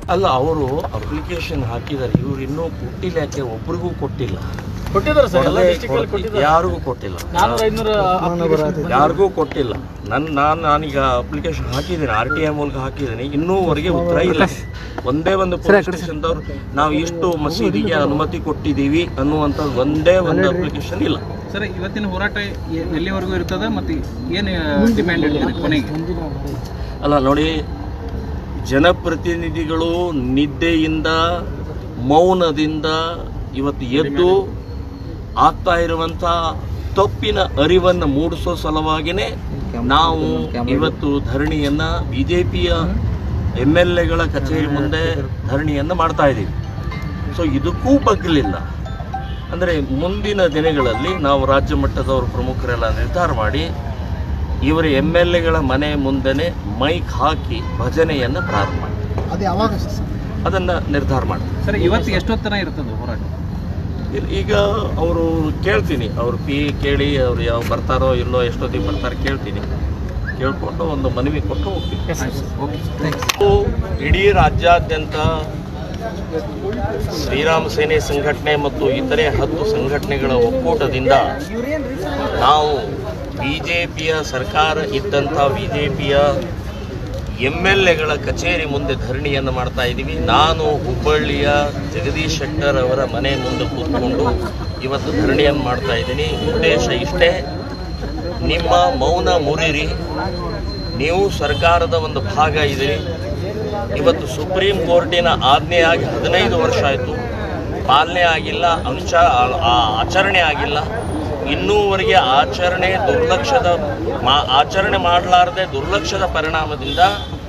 ಅಲ್ಲ ಅವರು ಅಪ್ಲಿಕೇಶನ್ ಹಾಕಿದ್ದಾರೆ ಇವ್ರು ಇನ್ನೂ ಕೊಟ್ಟಿಲ್ಲ ಯಾಕೆ ಒಬ್ರಿಗೂ ಕೊಟ್ಟಿಲ್ಲ ಕೊಟ್ಟಿದ್ದಾರೆ ಸರ್ ಎಲ್ಲ ಡಿಸ್ಟಿಕ್ ಅಲ್ಲಿ ಕೊಟ್ಟಿದ್ದಾರೆ ಯಾರಿಗೂ ಕೊಟ್ಟಿಲ್ಲ ನಾನೂರ ಐನೂರ ಯಾರಿಗೂ ಕೊಟ್ಟಿಲ್ಲ ನನ್ನ ನಾನು ನಾನೀಗ ಅಪ್ಲಿಕೇಶನ್ ಹಾಕಿದ್ದೀನಿ ಆರ್ ಟಿ ಐ ಮೂಲಕ ಹಾಕಿದ್ದೀನಿ ಇನ್ನೂವರೆಗೆ ಉತ್ತರ ಇಲ್ಲ ಒಂದೇ ಒಂದು ಪೊಲೀಸ್ ಸ್ಟೇಷನ್ದವ್ರು ನಾವು ಇಷ್ಟು ಮಸೀದಿಗೆ ಅನುಮತಿ ಕೊಟ್ಟಿದ್ದೀವಿ ಅನ್ನುವಂಥದ್ದು ಒಂದೇ ಒಂದು ಅಪ್ಲಿಕೇಶನ್ ಇಲ್ಲ ಸರ್ ಇವತ್ತಿನ ಹೋರಾಟ ಎ- ಎಲ್ಲಿವರೆಗೂ ಇರ್ತದೆ ಮತ್ತೆ ಏನು ಡಿಮ್ಯಾಂಡ್ ಇರ್ತದೆ ಕೊನೆಗೆ ಅಲ್ಲ ನೋಡಿ ಜನಪ್ರತಿನಿಧಿಗಳು ನಿದ್ದೆಯಿಂದ ಮೌನದಿಂದ ಇವತ್ತು ಎದ್ದು ಆಗ್ತಾ ಇರುವಂಥ ತಪ್ಪಿನ ಅರಿವನ್ನು ಮೂಡಿಸೋ ಸಲುವಾಗಿನೇ ನಾವು ಇವತ್ತು ಧರಣಿಯನ್ನ ಬಿಜೆಪಿಯ ಎಮ್ ಎಲ್ ಎಗಳ ಕಚೇರಿ ಮುಂದೆ ಧರಣಿಯನ್ನು ಮಾಡ್ತಾ ಇದ್ದೀವಿ ಸೊ ಇದಕ್ಕೂ ಬಗ್ಗಲಿಲ್ಲ ಅಂದರೆ ಮುಂದಿನ ದಿನಗಳಲ್ಲಿ ನಾವು ರಾಜ್ಯ ಮಟ್ಟದವರು ಪ್ರಮುಖರೆಲ್ಲ ನಿರ್ಧಾರ ಮಾಡಿ ಇವರ ಎಮ್ ಎಲ್ ಎಗಳ ಮನೆ ಮುಂದೆನೆ ಮೈಕ್ ಹಾಕಿ ಭಜನೆಯನ್ನು ಪ್ರಾರಂಭ ಮಾಡಿ ಅದು ಯಾವಾಗ ಅದನ್ನು ನಿರ್ಧಾರ ಮಾಡಿ ಸರ್ ಇವತ್ತು ಎಷ್ಟೊತ್ತನ ಇರ್ತದೆ ಹೋರಾಟ ಈಗ ಅವರು ಕೇಳ್ತೀನಿ ಅವ್ರು ಪಿ ಕೇಳಿ ಅವ್ರು ಯಾವ ಬರ್ತಾರೋ ಇಲ್ಲೋ ಎಷ್ಟೊತ್ತಿಗೆ ಬರ್ತಾರೆ ಕೇಳ್ತೀನಿ ಕೇಳ್ಕೊಂಡು ಒಂದು ಮನವಿ ಕೊಟ್ಟು ಹೋಗ್ತೀನಿ ನಾವು ಇಡೀ ರಾಜ್ಯಾದ್ಯಂತ ಶ್ರೀರಾಮ ಸೇನೆ ಸಂಘಟನೆ ಮತ್ತು ಇತರೆ ಹತ್ತು ಸಂಘಟನೆಗಳ ಒಕ್ಕೂಟದಿಂದ ನಾವು ಬಿಜೆಪಿಯ ಸರ್ಕಾರ ಇದ್ದಂಥ ಬಿಜೆಪಿಯ ಎಮ್ ಎಲ್ ಎಗಳ ಕಚೇರಿ ಮುಂದೆ ಧರಣಿಯನ್ನು ಮಾಡ್ತಾ ಇದ್ದೀವಿ ನಾನು ಹುಬ್ಬಳ್ಳಿಯ ಜಗದೀಶ್ ಶೆಟ್ಟರ್ ಅವರ ಮನೆ ಮುಂದೆ ಕೂತ್ಕೊಂಡು ಇವತ್ತು ಧರಣಿಯನ್ನು ಮಾಡ್ತಾ ಇದ್ದೀನಿ ಉದ್ದೇಶ ಇಷ್ಟೇ ನಿಮ್ಮ ಮೌನ ಮುರಿರಿ ನೀವು ಸರ್ಕಾರದ ಒಂದು ಭಾಗ ಇದ್ದೀರಿ ಇವತ್ತು ಸುಪ್ರೀಂ ಕೋರ್ಟಿನ ಆಜ್ಞೆಯಾಗಿ ಹದಿನೈದು ವರ್ಷ ಆಯಿತು ಪಾಲನೆ ಆಗಿಲ್ಲ ಅಂಶ ಆ- ಆಚರಣೆ ಆಗಿಲ್ಲ ಇನ್ನೂವರೆಗೆ ಆಚರಣೆ ದುರ್ಲಕ್ಷ್ಯದ ಮಾ ಆಚರಣೆ ಮಾಡಲಾರದೆ ದುರ್ಲಕ್ಷ್ಯದ ಪರಿಣಾಮದಿಂದ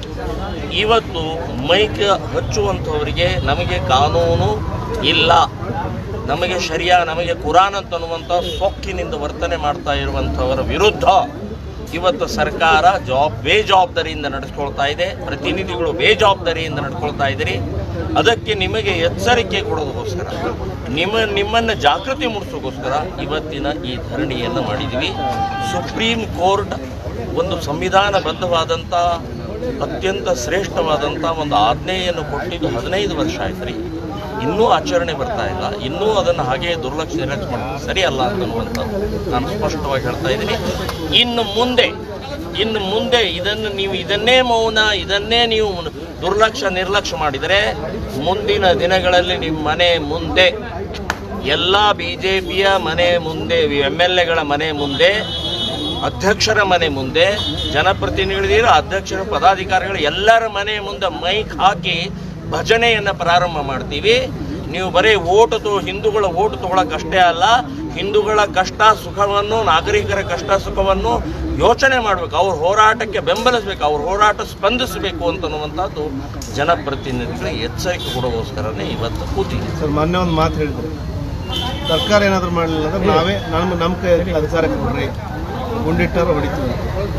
ಇವತ್ತು ಮೈಕ್ ಹಚ್ಚುವಂಥವರಿಗೆ ನಮಗೆ ಕಾನೂನು ಇಲ್ಲ ನಮಗೆ ಶರಿಯಾ ನಮಗೆ ಕುರಾನ್ ಅಂತನ್ನುವಂಥ ಸೊಕ್ಕಿನಿಂದ ವರ್ತನೆ ಮಾಡ್ತಾ ಇರುವಂಥವರ ವಿರುದ್ಧ ಇವತ್ತು ಸರ್ಕಾರ ಜವಾಬ್ ಬೇಜವಾಬ್ದಾರಿಯಿಂದ ನಡೆಸ್ಕೊಳ್ತಾ ಇದೆ ಪ್ರತಿನಿಧಿಗಳು ಬೇಜವಾಬ್ದಾರಿಯಿಂದ ನಡ್ಕೊಳ್ತಾ ಇದ್ದೀರಿ ಅದಕ್ಕೆ ನಿಮಗೆ ಎಚ್ಚರಿಕೆ ಕೊಡೋದಕ್ಕೋಸ್ಕರ ನಿಮ್ಮ ನಿಮ್ಮನ್ನು ಜಾಗೃತಿ ಮೂಡಿಸೋಕ್ಕೋಸ್ಕರ ಇವತ್ತಿನ ಈ ಧರಣಿಯನ್ನು ಮಾಡಿದ್ದೀವಿ ಸುಪ್ರೀಂ ಕೋರ್ಟ್ ಒಂದು ಸಂವಿಧಾನಬದ್ಧವಾದಂಥ ಅತ್ಯಂತ ಶ್ರೇಷ್ಠವಾದಂಥ ಒಂದು ಆಜ್ಞೆಯನ್ನು ಕೊಟ್ಟಿದ್ದು ಹದಿನೈದು ವರ್ಷ ಆಯ್ತು ರೀ ಇನ್ನೂ ಆಚರಣೆ ಬರ್ತಾ ಇಲ್ಲ ಇನ್ನೂ ಅದನ್ನು ಹಾಗೆ ದುರ್ಲಕ್ಷ್ಯ ನಿರ್ಲಕ್ಷ್ಯ ಮಾಡೋದು ಸರಿಯಲ್ಲ ಅಂತನ್ನುವಂಥದ್ದು ನಾನು ಸ್ಪಷ್ಟವಾಗಿ ಹೇಳ್ತಾ ಇದ್ದೀನಿ ಇನ್ನು ಮುಂದೆ ಇನ್ನು ಮುಂದೆ ಇದನ್ನು ನೀವು ಇದನ್ನೇ ಮೌನ ಇದನ್ನೇ ನೀವು ದುರ್ಲಕ್ಷ್ಯ ನಿರ್ಲಕ್ಷ್ಯ ಮಾಡಿದರೆ ಮುಂದಿನ ದಿನಗಳಲ್ಲಿ ನಿಮ್ಮ ಮನೆ ಮುಂದೆ ಎಲ್ಲ ಬಿ ಜೆ ಪಿಯ ಮನೆ ಮುಂದೆ ಎಮ್ ಎಲ್ ಎಗಳ ಮನೆ ಮುಂದೆ ಅಧ್ಯಕ್ಷರ ಮನೆ ಮುಂದೆ ಜನಪ್ರತಿನಿಧಿಗಳು ಅಧ್ಯಕ್ಷರ ಪದಾಧಿಕಾರಿಗಳು ಎಲ್ಲರ ಮನೆ ಮುಂದೆ ಮೈಕ್ ಹಾಕಿ ಭಜನೆಯನ್ನು ಪ್ರಾರಂಭ ಮಾಡ್ತೀವಿ ನೀವು ಬರೀ ಓಟು ತೊ ಹಿಂದೂಗಳ ಓಟು ತಗೊಳಕ್ಕಷ್ಟೇ ಅಲ್ಲ ಹಿಂದೂಗಳ ಕಷ್ಟ ಸುಖವನ್ನು ನಾಗರಿಕರ ಕಷ್ಟ ಸುಖವನ್ನು ಯೋಚನೆ ಮಾಡಬೇಕು ಅವ್ರ ಹೋರಾಟಕ್ಕೆ ಬೆಂಬಲಿಸಬೇಕು ಅವ್ರ ಹೋರಾಟ ಸ್ಪಂದಿಸಬೇಕು ಅಂತನ್ನುವಂಥದ್ದು ಜನಪ್ರತಿನಿಧಿಗಳಿಗೆ ಎಚ್ಚರಿಕೆ ಕೊಡೋಗೋಸ್ಕರನೇ ಇವತ್ತು ಕೂತಿದೆ ಸರ್ ಮೊನ್ನೆ ಒಂದು ಮಾತು ಹೇಳಿದ್ರು ಸರ್ಕಾರ ಏನಾದರೂ ಮಾಡಲಿಲ್ಲ ಅಂದ್ರೆ ನಾವೇ ನಮ್ಮ ನಮ್ಮ ಕೈ ಅಧಿಕಾರಕ್ಕೆ ಕೊಡ್ರಿ ಗುಂಡಿಟ್ಟರು ಹೊಡಿತೀವಿ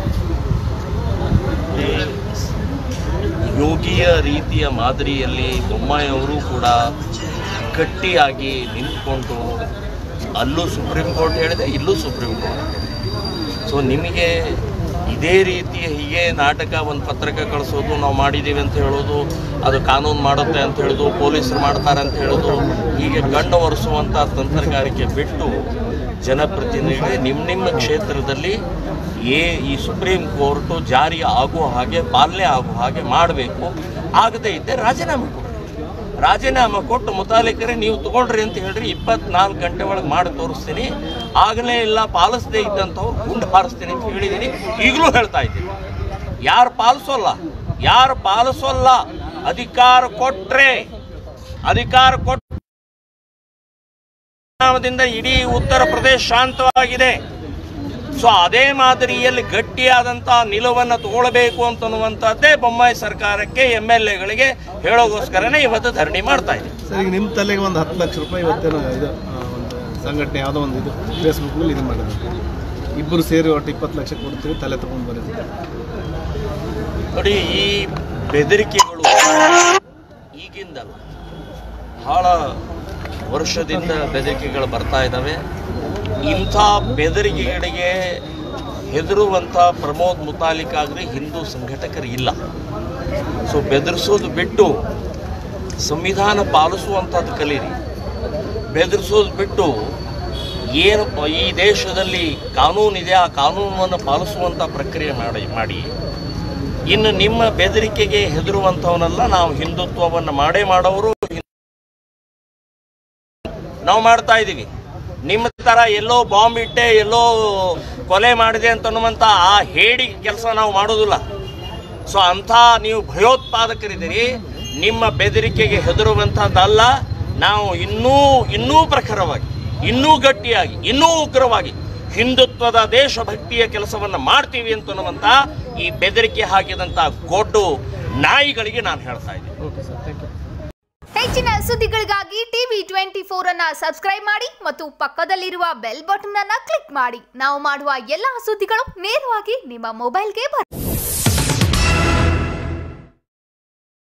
ಯೋಗಿಯ ರೀತಿಯ ಮಾದರಿಯಲ್ಲಿ ಬೊಮ್ಮಾಯಿ ಅವರು ಕೂಡ ಗಟ್ಟಿಯಾಗಿ ನಿಂತ್ಕೊಂಡು ಅಲ್ಲೂ ಸುಪ್ರೀಂ ಕೋರ್ಟ್ ಹೇಳಿದೆ ಇಲ್ಲೂ ಸುಪ್ರೀಂ ಕೋರ್ಟ್ ಸೊ ನಿಮಗೆ ಇದೇ ರೀತಿಯ ಹೀಗೆ ನಾಟಕ ಒಂದು ಪತ್ರಿಕೆ ಕಳಿಸೋದು ನಾವು ಮಾಡಿದ್ದೀವಿ ಅಂತ ಹೇಳೋದು ಅದು ಕಾನೂನು ಮಾಡುತ್ತೆ ಅಂತ ಹೇಳೋದು ಪೊಲೀಸರು ಮಾಡ್ತಾರೆ ಅಂತ ಹೇಳೋದು ಹೀಗೆ ಕಣ್ಣು ಒರೆಸುವಂಥ ತಂತ್ರಗಾರಿಕೆ ಬಿಟ್ಟು ಜನಪ್ರತಿನಿಧಿಗಳೇ ನಿಮ್ಮ ನಿಮ್ಮ ಕ್ಷೇತ್ರದಲ್ಲಿ ಏ ಈ ಸುಪ್ರೀಂ ಕೋರ್ಟು ಜಾರಿ ಆಗುವ ಹಾಗೆ ಪಾಲನೆ ಆಗುವ ಹಾಗೆ ಮಾಡಬೇಕು ಆಗದೇ ಇದ್ದರೆ ರಾಜೀನಾಮೆ ಕೊಡಿ ರಾಜೀನಾಮೆ ಕೊಟ್ಟು ಮುತಾಲಿಕರೇ ನೀವು ತಗೊಳ್ರಿ ಅಂತ ಹೇಳ್ರಿ ಇಪ್ಪತ್ನಾಲ್ಕು ಗಂಟೆ ಒಳಗೆ ಮಾಡಿ ತೋರಿಸ್ತೀನಿ ಆಗಲೇ ಇಲ್ಲ ಪಾಲಿಸದೇ ಇದ್ದಂಥವ್ರು ಗುಂಡು ಹಾರಿಸ್ತೀನಿ ಅಂತ ಹೇಳಿದ್ದೀನಿ ಈಗಲೂ ಹೇಳ್ತಾ ಇದ್ದೀನಿ ಯಾರು ಪಾಲಿಸೋಲ್ಲ ಯಾರು ಪಾಲಿಸೋಲ್ಲ ಅಧಿಕಾರ ಕೊಟ್ರೆ ಅಧಿಕಾರ ಕೊಟ್ಟ ಪರಿಣಾಮದಿಂದ ಇಡೀ ಉತ್ತರ ಪ್ರದೇಶ ಶಾಂತವಾಗಿದೆ ಸೊ ಅದೇ ಮಾದರಿಯಲ್ಲಿ ಗಟ್ಟಿಯಾದಂಥ ನಿಲುವನ್ನು ತಗೊಳ್ಬೇಕು ಅಂತನ್ನುವಂಥದ್ದೇ ಬೊಮ್ಮಾಯಿ ಸರ್ಕಾರಕ್ಕೆ ಎಮ್ ಎಲ್ ಎಗಳಿಗೆ ಹೇಳೋಗೋಸ್ಕರನೇ ಇವತ್ತು ಧರಣಿ ಮಾಡ್ತಾ ಇದೆ ಸರ್ ಈಗ ನಿಮ್ಮ ತಲೆಗೆ ಒಂದು ಹತ್ತು ಲಕ್ಷ ರೂಪಾಯಿ ಇವತ್ತೇನೋ ಇದು ಆ, ಒಂದು ಸಂಘಟನೆ ಯಾವುದೋ ಒಂದು ಇದು ಫೇಸ್ಬುಕ್ನಲ್ಲಿ ಇದು ಮಾಡಿದ್ರು ಇಬ್ಬರು ಸೇರಿ ಒಟ್ಟು ಇಪ್ಪತ್ತು ಲಕ್ಷ ಕೊಡ್ತೀವಿ ತಲೆ ತಗೊಂಡು ಬರೀತಾರೆ ನೋಡಿ ಈ ಬೆದರಿಕೆಗಳು ಈಗಿಂದಲ್ಲ ಬಹಳ ವರ್ಷದಿಂದ ಬೆದರಿಕೆಗಳು ಬರ್ತಾ ಇದ್ದಾವೆ ಇಂಥ ಬೆದರಿಕೆಗಳಿಗೆ ಹೆದರುವಂಥ ಪ್ರಮೋದ್ ಮುತಾಲಿಕ್ ಆಗಲಿ ಹಿಂದೂ ಸಂಘಟಕರು ಇಲ್ಲ ಸೊ ಬೆದರಿಸೋದು ಬಿಟ್ಟು ಸಂವಿಧಾನ ಪಾಲಿಸುವಂಥದ್ದು ಕಲೀರಿ ಬೆದರಿಸೋದು ಬಿಟ್ಟು ಏನು ಈ ದೇಶದಲ್ಲಿ ಕಾನೂನಿದೆ ಆ ಕಾನೂನನ್ನು ಪಾಲಿಸುವಂಥ ಪ್ರಕ್ರಿಯೆ ಮಾಡಿ ಮಾಡಿ ಇನ್ನು ನಿಮ್ಮ ಬೆದರಿಕೆಗೆ ಹೆದರುವಂಥವನ್ನೆಲ್ಲ ನಾವು ಹಿಂದುತ್ವವನ್ನು ಮಾಡೇ ಮಾಡೋರು ನಾವು ಮಾಡ್ತಾ ಇದ್ದೀವಿ ನಿಮ್ಮ ಥರ ಎಲ್ಲೋ ಬಾಂಬ್ ಇಟ್ಟೆ ಎಲ್ಲೋ ಕೊಲೆ ಮಾಡಿದೆ ಅಂತ ಅನ್ನುವಂಥ ಆ ಹೇಡಿ ಕೆಲಸ ನಾವು ಮಾಡೋದಿಲ್ಲ ಸೊ ಅಂಥ ನೀವು ಭಯೋತ್ಪಾದಕರಿದ್ದೀರಿ ನಿಮ್ಮ ಬೆದರಿಕೆಗೆ ಹೆದರುವಂಥದ್ದಲ್ಲ ನಾವು ಇನ್ನೂ ಇನ್ನೂ ಪ್ರಖರವಾಗಿ ಇನ್ನೂ ಗಟ್ಟಿಯಾಗಿ ಇನ್ನೂ ಉಗ್ರವಾಗಿ ಹಿಂದುತ್ವದ ದೇಶಭಕ್ತಿಯ ಕೆಲಸವನ್ನು ಮಾಡ್ತೀವಿ ಅಂತ ಅನ್ನುವಂಥ ಈ ಬೆದರಿಕೆ ಹಾಕಿದಂಥ ಗೊಡ್ಡು ನಾಯಿಗಳಿಗೆ ನಾನು ಹೇಳ್ತಾ ಇದ್ದೀನಿ ಓಕೆ ಸರ್ ಥ್ಯಾಂಕ್ ಯು ಹೆಚ್ಚಿನ ಸುದ್ದಿಗಳಿಗಾಗಿ ಟಿವಿ ಟ್ವೆಂಟಿ ಫೋರ್ ಅನ್ನ ಸಬ್ಸ್ಕ್ರೈಬ್ ಮಾಡಿ ಮತ್ತು ಪಕ್ಕದಲ್ಲಿರುವ ಬೆಲ್ ಬಟನ್ ಅನ್ನ ಕ್ಲಿಕ್ ಮಾಡಿ ನಾವು ಮಾಡುವ ಎಲ್ಲಾ ಸುದ್ದಿಗಳು ನೇರವಾಗಿ ನಿಮ್ಮ ಮೊಬೈಲ್ಗೆ ಬರುತ್ತೆ